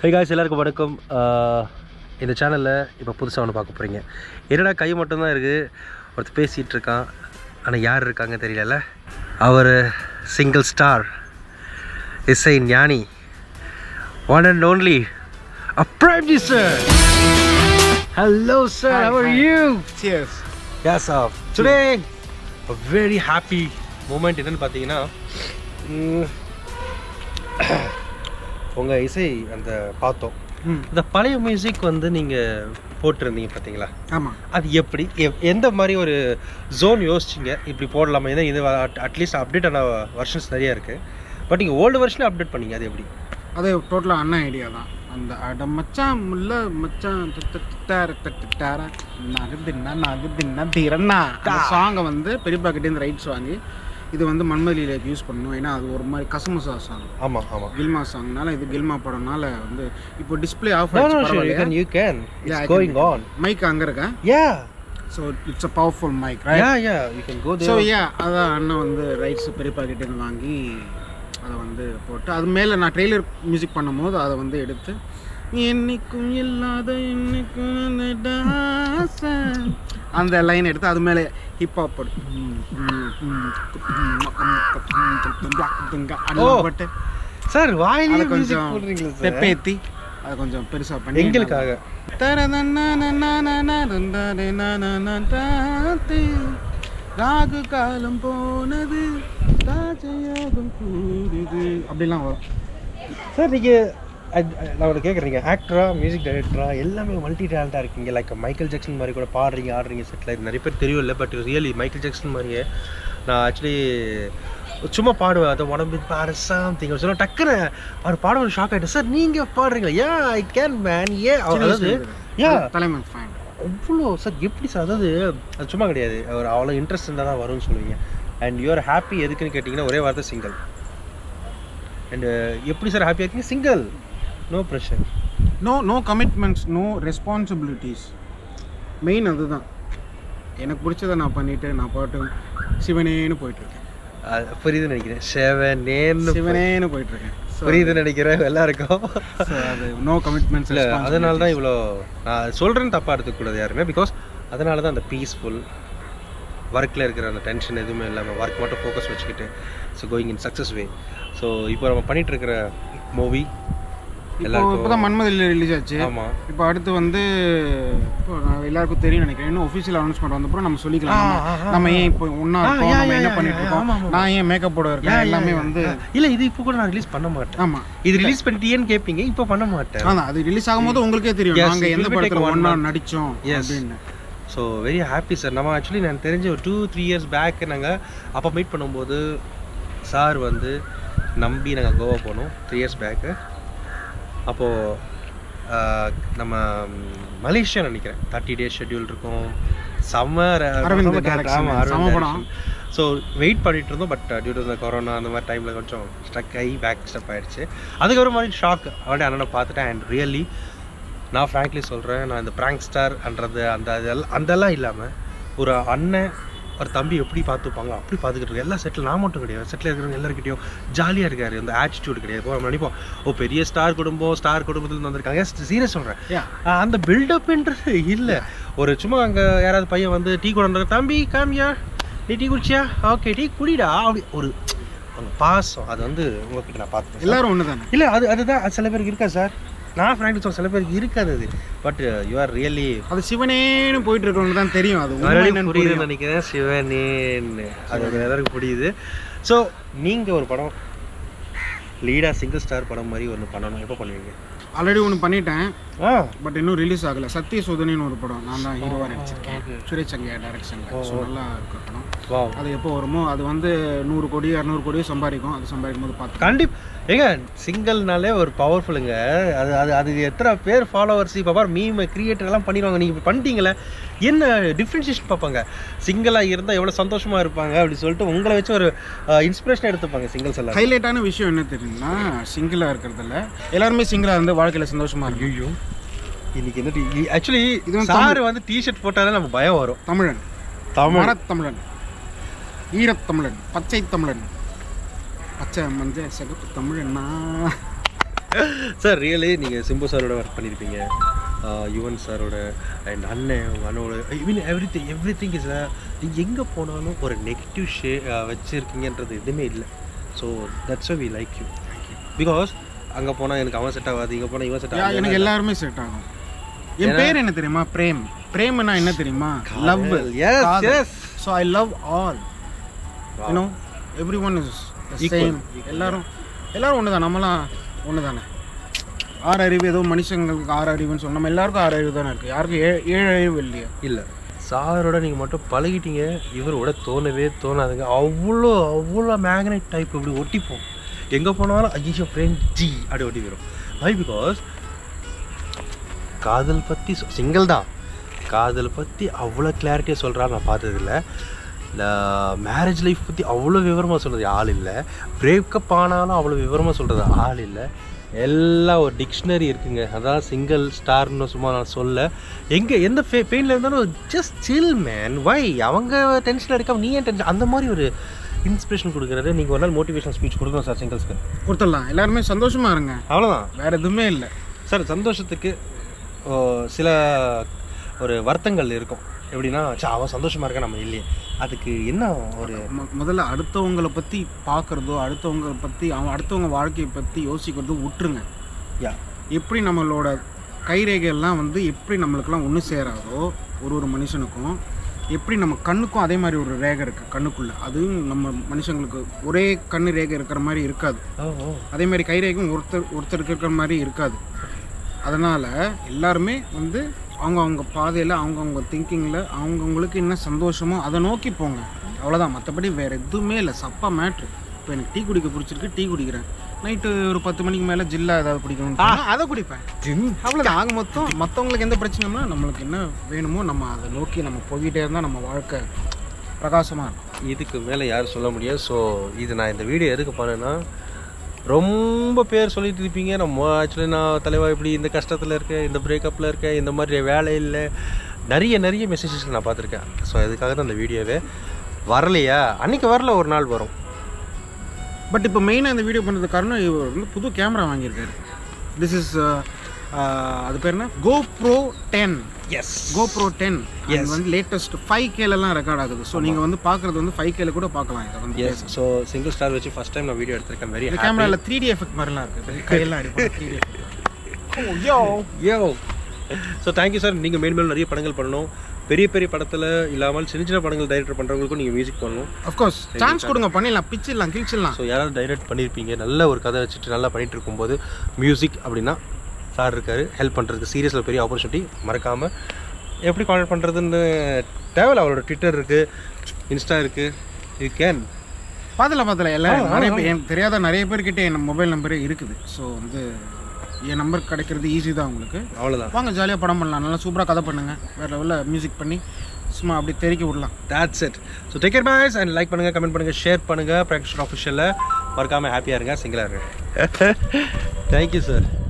High guys எல்லாருக்கும் வணக்கம் ஆஹ் இந்த சேனலில் இப்போ புதுசாக ஒன்று பார்க்க போகிறீங்க என்னடா கை மட்டும்தான் இருக்குது ஒருத்தர் பேசிகிட்டு இருக்கான் ஆனால் யார் இருக்காங்க தெரியலல்ல அவர் single star Isai Gnani one and only Abramji sir hello sir how are you Cheers. yes sir today a very happy moment என்னன்னு பார்த்தீங்கன்னா உங்கள் இசை அந்த பார்த்தோம் ம் இந்த பழைய மியூசிக் வந்து நீங்கள் போட்டிருந்தீங்க பார்த்தீங்களா ஆமாம் அது எப்படி எ- எந்த மாதிரி ஒரு ஜோன் யோசிச்சிங்க இப்படி போடலாமா ஏன்னா இது அட்லீஸ்ட் அப்டேட் ஆன வெர்ஷன்ஸ் நிறைய இருக்குது பட் நீங்கள் ஓல்டு வெர்ஷனே அப்டேட் பண்ணீங்க அது எப்படி அது டோட்டலாக அண்ணா ஐடியா தான் அந்த அட மச்சான் முல்ல மச்சான் தட்டார தட்டார நகுதின்னா நகுதின்னா திறன்னா அந்த சாங்கை வந்து பெரியப்பா கிட்டேருந்து ரைட்ஸ் வாங்கி இது வந்து மன்மதியிலேக்கு யூஸ் பண்ணணும் ஏன்னா அது ஒரு மாதிரி கசமசா சாங் ஆமாம் ஆமாம் கில்மா சாங்னால இது கில்மா படம்னால வந்து இப்போ டிஸ்ப்ளே ஆஃப் No, no, ஆயிடுச்சு sure, you can, பரவாயில்லையா you can. Yeah, It's I going can. on. Mic அங்கே இருக்கா Yeah, so it's a powerful mic right yeah, yeah. You can go so there. ஏ அதான் அண்ணன் வந்து ரைட்ஸ் பெரியப்பா கிட்டேருந்து வாங்கி அதை வந்து போட்டு அது மேலே நான் ட்ரெய்லர் மியூசிக் பண்ணும்போது அதை வந்து எடுத்து என்னைக்கும் இல்லாத என்னைக்கும் அந்த ஆசை. அந்த லைன் எடுத்து அது மேலே ஹிப்ஹாப் போட்டு ஓ. போட்டு Sir, வாயிலேயே அதை music கொஞ்சம் போடுறீங்களா sir? பெப்பேத்தி அதை கொஞ்சம் பெருசாக பண்ணி எங்களுக்காக ராகு காலம் போனது ராஜயோகம் கூடுது அப்படிலாம் வரும் சார் நீங்கள் நான் ஒன்று கேட்குறீங்க ஆக்டரா மியூசிக் டைரக்டரா எல்லாமே மல்டி டேலண்டாக இருக்கீங்க லைக் மைக்கேல் ஜாக்சன் மாதிரி கூட பாடுறீங்க ஆடுறீங்க செட்டில் இது நிறைய பேர் தெரியும் இல்லை பட் ரியலி மைக்கேல் ஜாக்சன் மாதிரியே நான் ஆக்சுவலி சும்மா பாடுவேன் அதை உடம்பு பாரு சம்திங் சொன்னால் டக்குன்னு அவர் பாடுவது ஷாக் ஆகிட்டு சார் நீங்கள் பாடுறீங்களா ஏன் ஐ கேன் மேன் ஏ அதாவது யா தலைமை ஃபைன் அவ்வளோ சார் எப்படி சார் அதாவது அது சும்மா கிடையாது அவர் அவ்வளோ இன்ட்ரெஸ்ட் இருந்தால் தான் வரும்னு சொல்லுவீங்க அண்ட் யூஆர் ஹாப்பி எதுக்குன்னு கேட்டிங்கன்னா ஒரே வார்த்தை சிங்கிள் அண்டு எப்படி சார் ஹாப்பியாக இருக்கீங்க single no pressure no no commitments no responsibilities main அதுதான் எனக்கு பிடிச்சதை நான் பண்ணிட்டு நான் பாட்டு சிவனேன்னு போயிட்டு இருக்கேன் புரியுதுன்னு நினைக்கிறேன் செவனேன்னு சிவனேன்னு போயிட்டு இருக்கேன் So, புரியுதுன்னு நினைக்கிறேன் எல்லாருக்கும் so அது நோ கமிட்மெண்ட்ஸ் இல்லை அதனால தான் இவ்வளோ நான் சொல்கிறேன்னு தப்பாக எடுத்துக்கூடாது யாருமே பிகாஸ் அதனால தான் அந்த பீஸ்ஃபுல் ஒர்க்கில் இருக்கிற அந்த டென்ஷன் எதுவுமே இல்லாமல் ஒர்க் மட்டும் ஃபோக்கஸ் வச்சுக்கிட்டு so going in success way so இப்போ நம்ம பண்ணிட்டு இருக்கிற மூவி இப்போ இப்போதான் மன்மதில் ரிலீஸ் ஆச்சு ஆமாம் இப்போ அடுத்து வந்து இப்போ நான் எல்லாருக்கும் தெரியும் நினைக்கிறேன் இன்னும் ஒஃபிஷியல் அனௌன்ஸ்மெண்ட் வந்தப்பறம் நம்ம சொல்லிக்கலாம் ஆ, நம்ம- ஆ, ஆ. நம்ம ஏன் இப்போ ஒன்றா ஆ, இருக்கோம் யா, நம்ம யா, என்ன யா, பண்ணிட்டு யா, இருக்கோம் ஆமா, ஆமா. நான் ஏன் மேக்கப்போட இருக்கேன் எல்லாமே வந்து இல்லை இது இப்போ கூட நான் ரிலீஸ் பண்ண மாட்டேன் ஆமாம் இது ரிலீஸ் பண்ணிட்டேன்னு கேட்பீங்க இப்போ பண்ண மாட்டேன் அதான் அது ரிலீஸ் ஆகும்போது உங்களுக்கே தெரியும் Yes, நாங்க it எந்த will be take படத்துல one ஒண்ணா month. நடிச்சோம் Yes. அப்படின்னு ஸோ வெரி ஹாப்பி சார் நம்ம ஆக்சுவலி நான் தெரிஞ்ச ஒரு டூ த்ரீ இயர்ஸ் பேக் நாங்கள் அப்போ மீட் பண்ணும்போது சார் வந்து நம்பி நாங்கள் கோவா போனோம் த்ரீ இயர்ஸ் பேக்கு அப்போது நம்ம மலேசியா நினைக்கிறேன் தேர்ட்டி டேஸ் ஷெட்யூல் இருக்கும் சம்மர் அரவிந்த் direction, செம படம். ஸோ வெயிட் பண்ணிட்டு இருந்தோம் பட் டியூ டு கொரோனா அந்த மாதிரி டைமில் கொஞ்சம் ஸ்ட்ரக் ஆகி பேக் ஸ்டெப் ஆயிடுச்சு அதுக்கப்புறம் மாதிரி ஷாக் அவனே அண்ணனை பார்த்துட்டேன் அண்ட் ரியலி நான் ஃப்ராங்க்லி சொல்கிறேன் நான் இந்த ப்ராங்க் ஸ்டார்ன்றது அந்த அதெல்லாம் அதெல்லாம் இல்லாமல் ஒரு அண்ணன் ஒரு தம்பி எப்படி பார்த்துப்பாங்க அப்படி பார்த்துக்கிட்டு இருக்கு எல்லா செட்டில் நான் மட்டும் கிடையாது செட்டில் இருக்கிறவங்க எல்லாருக்கிட்டையும் ஜாலியாக இருக்காரு அந்த ஆட்டிடியூட் கிடையாது இப்போ நம்ம நினைப்போம் ஓ பெரிய ஸ்டார் குடும்பம் ஸ்டார் குடும்பத்தில் வந்திருக்காங்க சீரியஸ் சொல்கிறேன் Yeah. அந்த பில்டப்ன்றது இல்லை ஒரு சும்மா அங்கே யாராவது பையன் வந்து டீ கொண்டு தம்பி காமியா நீ டீ குடிச்சியா ஓகே டீ குடிடா அப்படி ஒரு அவங்க பாசம் அது வந்து உங்ககிட்ட நான் பார்த்துட்டேன் எல்லாரும் ஒன்று தானே இல்லை அது அதுதான் அது சில பேருக்கு இருக்கா சார் நான் ஃப்ராங்க்லி சொல்ல சில பேருக்கு இருக்காது அது பட் யூ ஆர் ரியலி அது சிவனேன்னு போயிட்டு இருக்கவங்க தான் தெரியும் அது உண்மை என்னன்னு புரியுதுன்னு புரியும். நினைக்கிறேன் சிவனேன்னு அது ஒரு எல்லாருக்கும் புரியுது ஸோ நீங்கள் ஒரு படம் லீடாக சிங்கிள் ஸ்டார் படம் மாதிரி ஒன்று பண்ணணும் எப்போ பண்ணுவீங்க ஆல்ரெடி ஒன்று பண்ணிட்டேன் ஆ பட் இன்னும் ரிலீஸ் ஆகல சத்திய சோதனைன்னு ஒரு படம் நான் தான் ஹீரோவாக நடிச்சிருக்கேன் சுரேஷ் சங்கையா டைரக்ஷனில் ஸோ நல்லா இருக்க படம் வா அது எப்போ வருமோ அது வந்து நூறு கோடி இரநூறு கோடியோ சம்பாதிக்கும் அது சம்பாதிக்கும் போது பார்த்து கண்டிப் ஏங்க சிங்கிள்னாலே ஒரு பவர்ஃபுல்லுங்க அது அது அது எத்தனை பேர் ஃபாலோவர்ஸ் இப்போ பாரு மீம் கிரியேட்டர் எல்லாம் பண்ணிடுவாங்க நீங்கள் இப்போ பண்ணிட்டீங்களே என்ன டிஃப்ரென்ஷியேஷன் பார்ப்பாங்க சிங்கிளாக இருந்தால் எவ்வளோ சந்தோஷமா இருப்பாங்க அப்படி சொல்லிட்டு உங்களை வச்சு ஒரு இன்ஸ்பிரேஷன் எடுத்துப்பாங்க சிங்கிள்ஸ் எல்லாம் ஹைலைட்டான விஷயம் என்ன தெரியும்னா சிங்கிளாக இருக்கிறதுல எல்லாருமே சிங்கிளாக இருந்து வாழ்க்கையில் சந்தோஷமா இருக்கும் ஐயோ இன்னைக்கு என்ன ஆக்சுவலி இது வந்து சார் வந்து டிஷர்ட் போட்டாலே நமக்கு பயம் வரும் தமிழன் தமிழ் மரத்தமிழன் ஈரத்தமிழன் பச்சை தமிழன் பச்சை மஞ்சள் சிகப்பு தமிழன்னா சார் ரியலி நீங்கள் சிம்பு சாரோட ஒர்க் பண்ணியிருப்பீங்க ஆஹ் யுவன் சாரோட அண்ட் அண்ணன் உங்கள் அண்ணோட mean everything everything is நீங்கள் எங்கே போனாலும் ஒரு நெகட்டிவ் ஷே வச்சுருக்கீங்கன்றது எதுவுமே இல்லை so that's we like you because அங்கே போனால் எனக்கு அவன் செட் ஆகாது இங்கே போனால் இவன் செட் யா, ஆகாது எனக்கு எல்லாருமே செட் ஆகும் என் பேர் என்ன தெரியுமா பிரேம் பிரேம்னா என்ன தெரியுமா love Yes, yes. So I love all you know everyone is Equal, same எல்லாரும் எல்லாரும் ஒன்று தான் நம்மலாம் ஒன்று தானே ஆறு அறிவு ஏதோ மனுஷங்களுக்கு ஆறு அறிவுன்னு சொன்னோம் நம்ம எல்லாருக்கும் ஆறு அறிவு தானே இருக்குது யாருக்கும் ஏ ஏழு அறிவு இல்லையா இல்லை சாரோட நீங்கள் மட்டும் பழகிட்டீங்க இவரோட தோணவே தோணாதுங்க அவ்வளோ அவ்வளோ மேக்னெட் டைப் இப்படி ஒட்டிப்போம் எங்கே போனாலும் ஐயோ ஃப்ரெண்ட் ஜி அப்படி ஒட்டி வரும் வை பிகாஸ் காதல் பற்றி சிங்கிள் தான் காதல் பற்றி அவ்வளோ கிளாரிட்டியாக சொல்கிறாரு நான் பார்த்ததில்ல இந்த மேரேஜ் லைஃப் பற்றி அவ்வளோ விவரமாக சொல்கிறது ஆள் இல்லை பிரேக்கப் ஆனாலும் அவ்வளோ விவரமாக சொல்கிறது ஆள் இல்லை எல்லாம் ஒரு டிக்ஷனரி இருக்குங்க அதான் சிங்கிள் ஸ்டார்னு சும்மா நான் சொல்ல எங்கே எந்த ஃபே பெயினில் இருந்தாலும் ஜஸ்ட் சில் மேன் வை அவங்க டென்ஷன் எடுக்காம நீ ஏன் டென்ஷன் அந்த மாதிரி ஒரு இன்ஸ்பிரேஷன் கொடுக்குறது நீங்கள் ஒரு நாள் மோட்டிவேஷன் ஸ்பீச் கொடுக்கணும் சார் சிங்கிள்ஸ்க்கு கொடுத்துடலாம் எல்லாருமே சந்தோஷமா இருங்க அவ்வளோதான் வேற எதுவுமே இல்லை சார் சந்தோஷத்துக்கு ஓ, சில ஒரு வருத்தங்கள் இருக்கும் எப்படின்னா சா அவன் சந்தோஷமா இருக்க நம்ம இல்லையே அதுக்கு என்ன ஒரு மொ- முதல்ல அடுத்தவங்களை பற்றி பார்க்குறதோ அடுத்தவங்களை பற்றி அவன் அடுத்தவங்க வாழ்க்கையை பற்றி யோசிக்கிறதோ விட்டுருங்க யா எப்படி நம்மளோட கைரேகையெல்லாம் வந்து எப்படி நம்மளுக்கெல்லாம் ஒன்று சேராதோ ஒரு ஒரு மனுஷனுக்கும் எப்படி நம்ம கண்ணுக்கும் அதே மாதிரி ஒரு ரேகை இருக்குது கண்ணுக்குள்ளே அதுவும் நம்ம மனுஷங்களுக்கு ஒரே கண்ணு ரேகை இருக்கிற மாதிரி இருக்காது ஓ ஓ அதே மாதிரி கைரேகையும் ஒருத்தர் ஒருத்தருக்கு இருக்கிற மாதிரி இருக்காது அதனால் எல்லாருமே வந்து அவங்க அவங்க பாதையில் அவங்கவுங்க திங்கிங்கில் அவங்கவுங்களுக்கு என்ன சந்தோஷமோ அதை நோக்கி போங்க அவ்வளோதான் மற்றபடி வேறு எதுவுமே இல்லை சப்பா மேட்ரு இப்போ எனக்கு டீ குடிக்க பிடிச்சிருக்கு டீ குடிக்கிறேன் நைட்டு ஒரு பத்து மணிக்கு மேலே ஜில்லா ஏதாவது குடிக்கணும் அதை குடிப்பேன் அவ்வளோதான் ஆக மொத்தம் மற்றவங்களுக்கு எந்த பிரச்சனைனா நம்மளுக்கு என்ன வேணுமோ நம்ம அதை நோக்கி நம்ம போய்கிட்டே இருந்தால் நம்ம வாழ்க்கை பிரகாசமாக இருக்கும் இதுக்கு மேலே யாரும் சொல்ல முடியாது ஸோ இது நான் இந்த வீடியோ எதுக்கு பண்ணேன்னா ரொம்ப பேர் சொல்லிட்டு இருப்பீங்க நம்ம ஆக்சுவலி நான் தலைவா இப்படி இந்த கஷ்டத்தில் இருக்கேன் இந்த பிரேக்கப்பில் இருக்கேன் இந்த மாதிரி வேலை இல்லை நிறைய நிறைய மெசேஜஸ் நான் பார்த்துருக்கேன் ஸோ அதுக்காக தான் அந்த வீடியோவே வரலையா அன்னைக்கு வரல ஒரு நாள் வரும் பட் இப்போ மெயினாக இந்த வீடியோ பண்ணுறது காரணம் இவர் வந்து புது கேமரா வாங்கியிருக்காரு திஸ் இஸ் அது பேர் என்ன GoPro ten yes GoPro ten இது வந்து லேட்டஸ்ட் ஃபைவ் கேலலாம் ரெக்கார்ட் ஆகுது ஸோ நீங்கள் வந்து பார்க்குறது வந்து ஃபைவ் கேல கூட பார்க்கலாம் இதை வந்து எஸ் ஸோ சிங்கிள் ஸ்டார் வச்சு ஃபஸ்ட் டைம் நான் வீடியோ எடுத்திருக்கேன் வெரி இந்த கேமராவில் த்ரீ டி எஃபெக்ட் மாதிரிலாம் இருக்குது கையெல்லாம் அடிப்போம் three D yo yo so thank you sir நீங்கள் மேலும் மேலும் நிறைய படங்கள் பண்ணணும் பெரிய பெரிய படத்தில் இல்லாமல் சின்ன சின்ன படங்கள் டைரக்டர் பண்ணுறவங்களுக்கும் நீங்கள் மியூசிக் பண்ணணும் அஃப்கோர்ஸ் சான்ஸ் கொடுங்க பண்ணிடலாம் பிச்சிடலாம் கிழிச்சிடலாம் ஸோ யாராவது டைரக்ட் பண்ணியிருப்பீங்க நல்ல ஒரு கதை வச்சுட்டு நல்லா பண்ணிட்டு இருக்கும்போது மியூசிக் அப்படின்னா சார் இருக்காரு ஹெல்ப் பண்ணுறதுக்கு சீரியஸில் பெரிய ஆப்பர்ச்சுனிட்டி மறக்காமல் எப்படி கான்டாக்ட் பண்ணுறதுன்னு தேவையில்ல அவரோட ட்விட்டர் இருக்குது இன்ஸ்டா இருக்குது யூ கேன் பார்த்துல பார்த்துல எல்லாம் நிறைய பேர் எனக்கு தெரியாத நிறைய பேர்கிட்ட என் மொபைல் நம்பரே இருக்குது ஸோ வந்து என் நம்பர் கிடைக்கிறது ஈஸி தான் உங்களுக்கு அவ்வளோதான் வாங்க ஜாலியாக படம் பண்ணலாம் நல்லா சூப்பராக கதை பண்ணுங்க வேறு லெவலில் மியூசிக் பண்ணி சும்மா அப்படி தெறிக்க விடலாம் that's it so take care boys and like பண்ணுங்கள் கமெண்ட் பண்ணுங்கள் ஷேர் பண்ணுங்கள் ப்ராக்டிஸ் ஆஃபிஷியலில் மறக்காமல் ஹாப்பியாக இருங்க சிங்கிளாக இருங்க தேங்க்யூ சார்